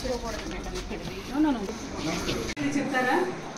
ఇది చెప్తారా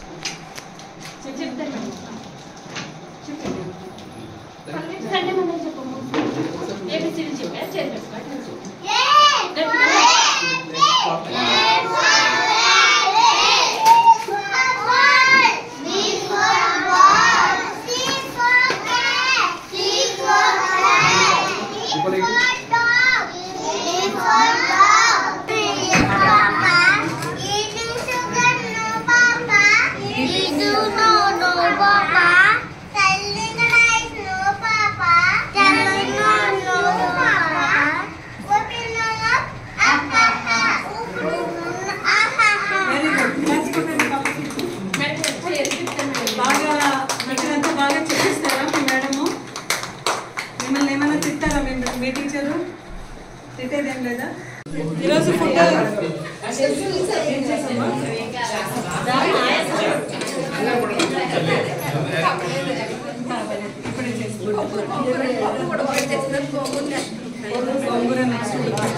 very good మర్చిపోకండి బాగా మీరంతా బాగా చెప్పిస్తారా మీ మేడము మిమ్మల్ని ఏమైనా తిట్టారా మీ మీ టీచరు తిట్టేదేం లేదా ఈరోజు ఫుడ్ ఏం చేసామా ఇప్పుడే చేస్తాం గోంగూర నెక్స్ట్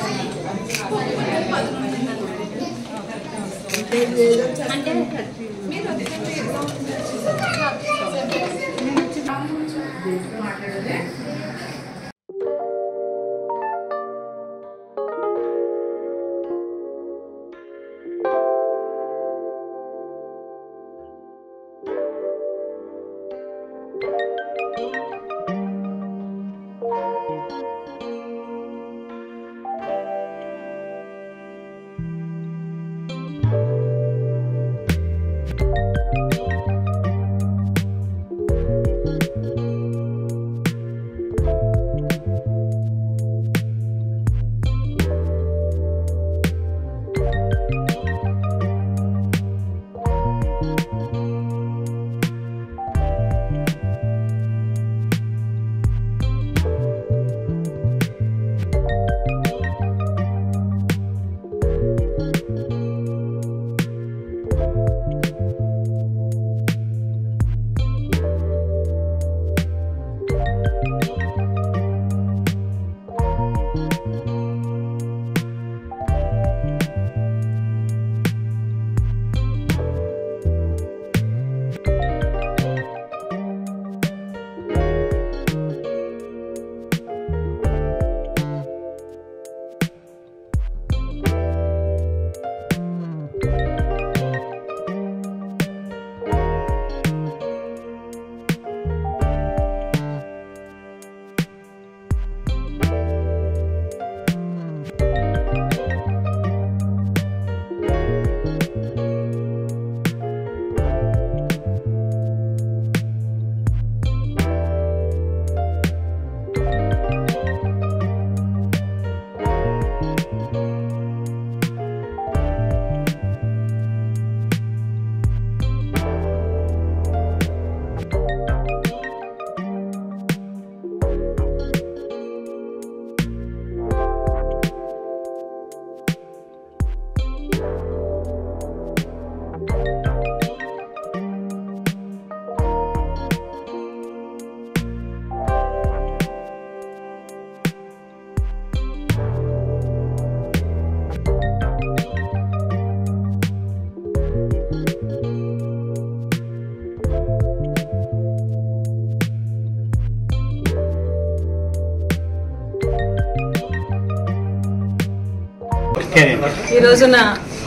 ఈ రోజున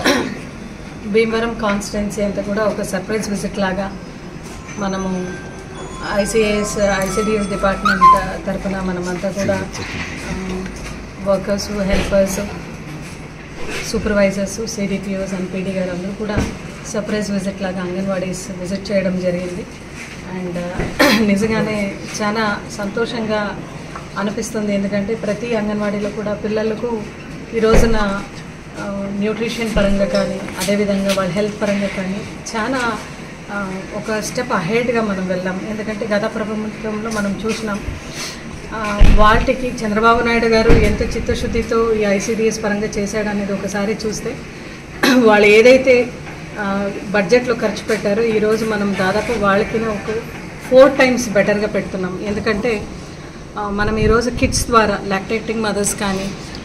భీమవరం కాన్స్టిట్యున్సీ అంతా కూడా ఒక సర్ప్రైజ్ విజిట్ లాగా మనము ఐసిఐఎస్ ఐసిడిఎస్ డిపార్ట్మెంట్ తరఫున మనమంతా కూడా workers helpers supervisors CDPOs and PD గారు అందరూ కూడా సర్ప్రైజ్ విజిట్ లాగా అంగన్వాడీస్ విజిట్ చేయడం జరిగింది అండ్ నిజంగానే చాలా సంతోషంగా అనిపిస్తుంది ఎందుకంటే ప్రతి అంగన్వాడీలో కూడా పిల్లలకు ఈ రోజున న్యూట్రిషన్ పరంగా కానీ అదేవిధంగా వాళ్ళ హెల్త్ పరంగా కానీ చాలా ఆ, ఒక స్టెప్ అహెడ్గా మనం వెళ్ళాం ఎందుకంటే గత ప్రభుత్వంలో మనం చూసినాం ఆ, వాటికి చంద్రబాబు నాయుడు గారు ఎంత చిత్తశుద్ధితో ఈ ఐసీడీఎస్ పరంగా చేశాడు అనేది ఒకసారి చూస్తే వాళ్ళు ఏదైతే ఆ, బడ్జెట్లో ఖర్చు పెట్టారో ఈరోజు మనం దాదాపు వాళ్ళకి ఒక ఫోర్ టైమ్స్ బెటర్గా పెడుతున్నాం ఎందుకంటే ఆ, మనం ఈరోజు కిడ్స్ ద్వారా లాక్టేటింగ్ మదర్స్ కానీ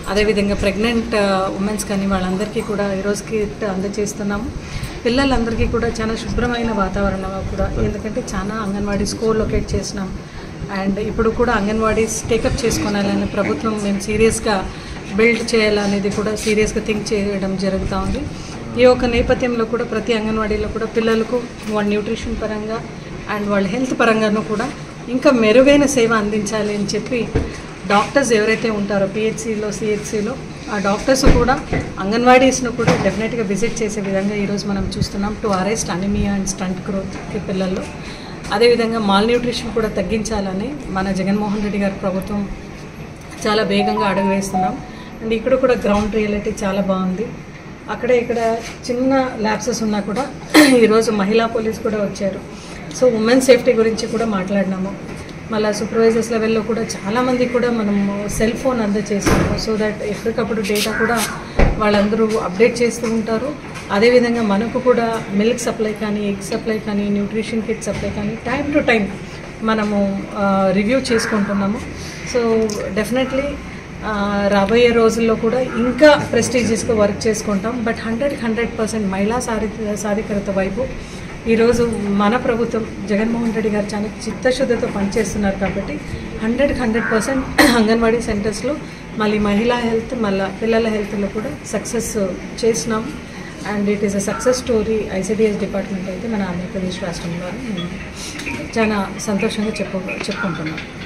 అదేవిధంగా ప్రెగ్నెంట్ ఉమెన్స్ కానీ వాళ్ళందరికీ కూడా ఈరోజు కిట్ అందజేస్తున్నాము పిల్లలందరికీ కూడా చాలా శుభ్రమైన వాతావరణం కూడా ఎందుకంటే చాలా అంగన్వాడీ స్కూల్ లొకేట్ చేసినాం అండ్ ఇప్పుడు కూడా అంగన్వాడీస్ టేకప్ చేసుకోవాలని ప్రభుత్వం మేము సీరియస్గా బిల్డ్ చేయాలనేది కూడా సీరియస్గా థింక్ చేయడం జరుగుతూ ఉంది ఈ యొక్క నేపథ్యంలో కూడా ప్రతి అంగన్వాడీలో కూడా పిల్లలకు వాళ్ళ న్యూట్రిషన్ పరంగా అండ్ వాళ్ళ హెల్త్ పరంగానూ కూడా ఇంకా మెరుగైన సేవ అందించాలి అని చెప్పి డాక్టర్స్ ఎవరైతే ఉంటారో పిహెచ్సిలో సిహెచ్సిలో ఆ డాక్టర్స్ కూడా అంగన్వాడీస్ను కూడా డెఫినెట్గా విజిట్ చేసే విధంగా ఈరోజు మనం చూస్తున్నాం to arrest anaemia and stunt గ్రోత్కి పిల్లల్లో అదేవిధంగా మాల్ న్యూట్రిషన్ కూడా తగ్గించాలని మన జగన్మోహన్ రెడ్డి గారి ప్రభుత్వం చాలా వేగంగా అడుగు వేస్తున్నాం అండ్ ఇక్కడ కూడా గ్రౌండ్ రియాలిటీ చాలా బాగుంది అక్కడ ఇక్కడ చిన్న ల్యాప్సెస్ ఉన్నా కూడా ఈరోజు మహిళా పోలీస్ కూడా వచ్చారు సో ఉమెన్ సేఫ్టీ గురించి కూడా మాట్లాడినాము మళ్ళీ సూపర్వైజర్స్ లెవెల్లో కూడా చాలామంది కూడా మనము సెల్ ఫోన్ అందజేసాము సో దట్ ఎప్పటికప్పుడు డేటా కూడా వాళ్ళందరూ అప్డేట్ చేస్తూ ఉంటారు అదేవిధంగా మనకు కూడా మిల్క్ సప్లై కానీ ఎగ్ సప్లై కానీ న్యూట్రిషన్ కిట్ సప్లై కానీ టైం టు టైం మనము రివ్యూ చేసుకుంటున్నాము సో డెఫినెట్లీ రాబోయే రోజుల్లో కూడా ఇంకా ప్రెస్టీజియస్గా వర్క్ చేసుకుంటాం బట్ హండ్రెడ్ హండ్రెడ్ పర్సెంట్ మహిళా సారి సాధికారత వైపు ఈరోజు మన ప్రభుత్వం జగన్మోహన్ రెడ్డి గారు చాలా చిత్తశుద్ధితో పనిచేస్తున్నారు కాబట్టి హండ్రెడ్ హండ్రెడ్ పర్సెంట్ అంగన్వాడీ సెంటర్స్లో మళ్ళీ మహిళా హెల్త్ మళ్ళీ పిల్లల హెల్త్లో కూడా సక్సెస్ చేసినాం and it is a success story ICDS department అయితే మన ఆంధ్రప్రదేశ్ రాష్ట్రంలో చాలా సంతోషంగా చెప్పు చెప్పుకుంటున్నాం